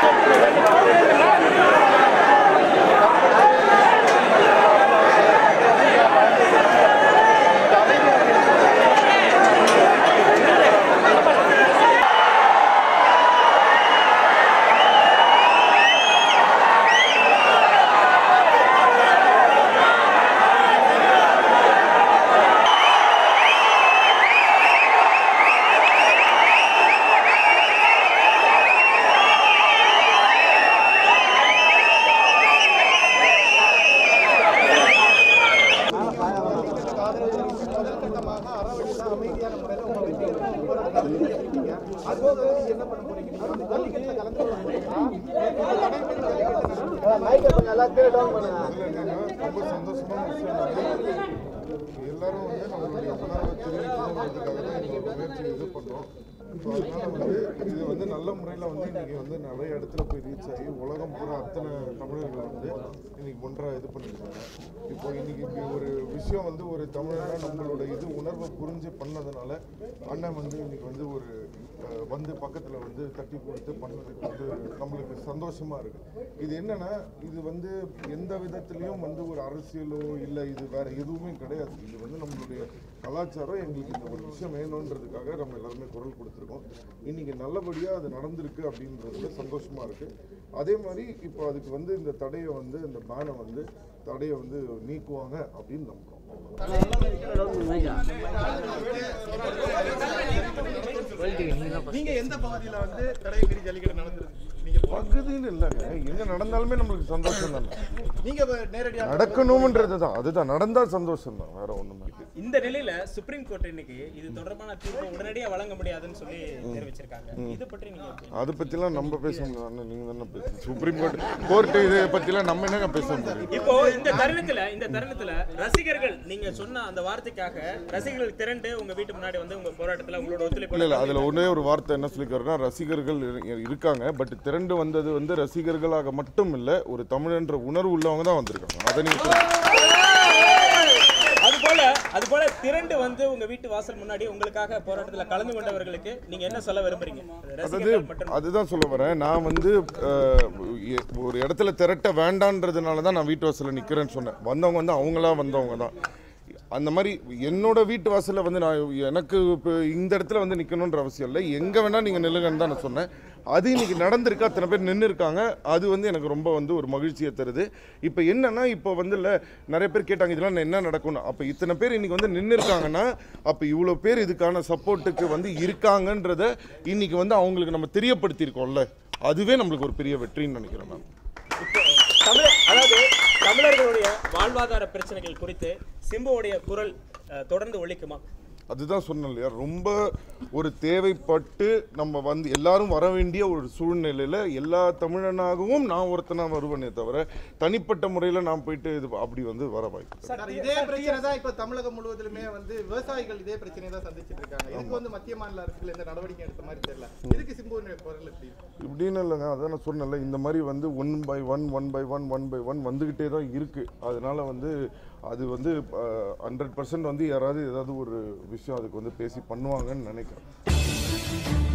ரொம்ப சந்தோஷமான விஷயம் வந்து எல்லாரும் வந்து நம்மளுடைய உணர்வை தெரிவிக்கணுங்கிறதுக்காக தான் இந்த ஒரு முயற்சி இது பண்ணுறோம் ஸோ அதனால வந்து இது வந்து நல்ல முறையில் வந்து இன்னைக்கு வந்து நிறைய இடத்துல போய் ரீச் ஆகி உலகம் பூரா அத்தனை தமிழர்களை வந்து இன்னைக்கு ஒன்றாக இது பண்ணியிருக்காங்க இப்போ இன்னைக்கு இப்படி ஒரு விஷயம் வந்து ஒரு தமிழனா நம்மளோட இது உணர்வை புரிஞ்சு பண்ணதுனால அண்ணன் வந்து இன்னைக்கு வந்து ஒரு அஹ், வந்து பக்கத்தில் வந்து தட்டி கொடுத்து பண்ணதுக்கு வந்து நம்மளுக்கு சந்தோஷமா இருக்கு இது என்னன்னா இது வந்து எந்த விதத்துலையும் வந்து ஒரு அரசியலோ இல்லை இது வேற எதுவுமே கிடையாது இது வந்து நம்மளுடைய கலாச்சாரம் எங்களுக்கு இந்த ஒரு விஷயம் வேணுன்றதுக்காக நம்ம எல்லாருமே குரல் கொடுத்துருக்கோம் இன்னைக்கு நல்லபடியாக அது நடந்திருக்கு அப்படின்றதுல சந்தோஷமா இருக்கு அதே மாதிரி இப்போ அதுக்கு வந்து இந்த தடையை வந்து இந்த பேனை வந்து தடையை வந்து நீக்குவாங்க அப்படின்னு நம்புறோம் நீங்க எந்த பகுதியில வந்து தடை மீறி ஜல்லிக்கட்டு நடந்திருக்கு நீங்க போ- பகுதின்னு இல்லைங்க எங்க நடந்தாலுமே நம்மளுக்கு சந்தோஷம் தானே நீங்க இப்ப நேரடியா நடக்கணும்ன்றது தான் அதுதான் நடந்தால் சந்தோஷம் தான் வேற ஒண்ணுமே இல்லை. இந்த நிலையில சுப்ரீம் கோர்ட் இன்னைக்கு இது தொடர்பான தீர்ப்பு உடனடியா வழங்க முடியாதுன்னு சொல்லி தெரிவிச்சிருக்காங்க இது பற்றி நீங்க எப்படி அதை பத்திலாம் நம்ம பேச முடியாது அண்ணா, நீங்க தானே பேசணும் சுப்ரீம் கோர்ட் கோர்ட் இதை பத்திலாம் நம்ம என்னங்க பேச முடியும் இப்போ இந்த தருணத்துல இந்த தருணத்துல ரசிகர்கள் நீங்க சொன்ன அந்த வார்த்தைக்காக ரசிகர்கள் திரண்டு உங்க வீட்டு முன்னாடி வந்து உங்க போராட்டத்துல உங்களோட இல்ல ஒத்துழைப்பு இல்ல அதுல ஒரே ஒரு வார்த்தை என்ன சொல்லிக்கிறேன்னா ரசிகர்கள் இரு- இருக்காங்க பட் திரண்டு வந்தது வந்து ரசிகர்களாக மட்டும் இல்ல ஒரு தமிழன்ற உணர்வு உள்ளவங்க தான் வந்திருக்காங்க அதை நீங்க புரிஞ்சுக்கணும். அது போல அது போல திரண்டு வந்து உங்க வீட்டு வாசல் முன்னாடி உங்களுக்காக போராட்டத்துல கலந்து கொண்டவர்களுக்கு நீங்க என்ன சொல்ல விரும்புறீங்க அதாவது ரசிகர்கள் மற்றும் அதுதான் சொல்ல வரேன் நான் வந்து அஹ், எ- ஒரு இடத்துல திரட்ட வேண்டான்றதுனால தான் நான் வீட்டு வாசல்ல நிக்கிறேன்னு சொன்னேன் வந்தவங்க வந்து அவங்களா வந்தவங்க தான் அந்த மாதிரி என்னோட வீட்டு வாசல்ல வந்து நான் எனக்கு இப்போ இந்த இடத்துல வந்து நிக்கணுன்ற அவசியம் இல்லை எங்க வேணா நீங்க நில்லுங்கன்னு தான் நான் சொன்னேன் அது இன்னைக்கு நடந்திருக்கு அத்தனை பேர் நின்று இருக்காங்க அது வந்து எனக்கு ரொம்ப வந்து ஒரு மகிழ்ச்சியை தருது இப்போ என்னன்னா இப்போ வந்து இல்லை நிறைய பேர் கேட்டாங்க இதெல்லாம் என்ன நடக்கும்னு அப்போ இத்தனை பேர் இன்னைக்கு வந்து நின்று இருக்காங்கன்னா அப்போ இவ்வளோ பேர் இதுக்கான சப்போர்ட்டுக்கு வந்து இருக்காங்கன்றத இன்னைக்கு வந்து அவங்களுக்கு நம்ம தெரியப்படுத்தியிருக்கோம்ல அதுவே நம்மளுக்கு ஒரு பெரிய வெற்றின்னு நினைக்கிறேன் நான் தமிழ அதாவது தமிழர்களுடைய வாழ்வாதார பிரச்சனைகள் குறித்து சிம்புவுடைய குரல் அஹ், தொடர்ந்து ஒழிக்குமா அதுதான் சொன்னேன் இல்லையா ரொம்ப ஒரு தேவைப்பட்டு நம்ம வந்து எல்லாரும் வர வேண்டிய ஒரு சூழ்நிலையில எல்லா தமிழனாகவும் நான் ஒருத்தனா வருவேனே தவிர தனிப்பட்ட முறையில் நான் போயிட்டு இது அப்படி வந்து வர வாய்ப்பு இல்லை. சார் இதே பிரச்சனை தான் இப்ப தமிழகம் முழுவதிலுமே வந்து விவசாயிகள் இதே பிரச்சனையை தான் சந்திச்சிட்டு இருக்காங்க இதுக்கு வந்து மத்திய மாநில அரசுகள் எந்த நடவடிக்கை எடுத்த மாதிரி தெரியல இதுக்கு சிம்புவினுடைய குரல் எப்படி இப்படின்னு இல்லைங்க அதான் நான் சொன்னேன்ல இந்த மாதிரி வந்து one by one one by one one by one வந்துக்கிட்டே தான் இருக்குது அதனால வந்து அது வந்து ஹண்ட்ரட் பர்சன்ட் வந்து யாராவது ஏதாவது ஒரு விஷயம் அதுக்கு வந்து பேசி பண்ணுவாங்கன்னு நினைக்கிறேன்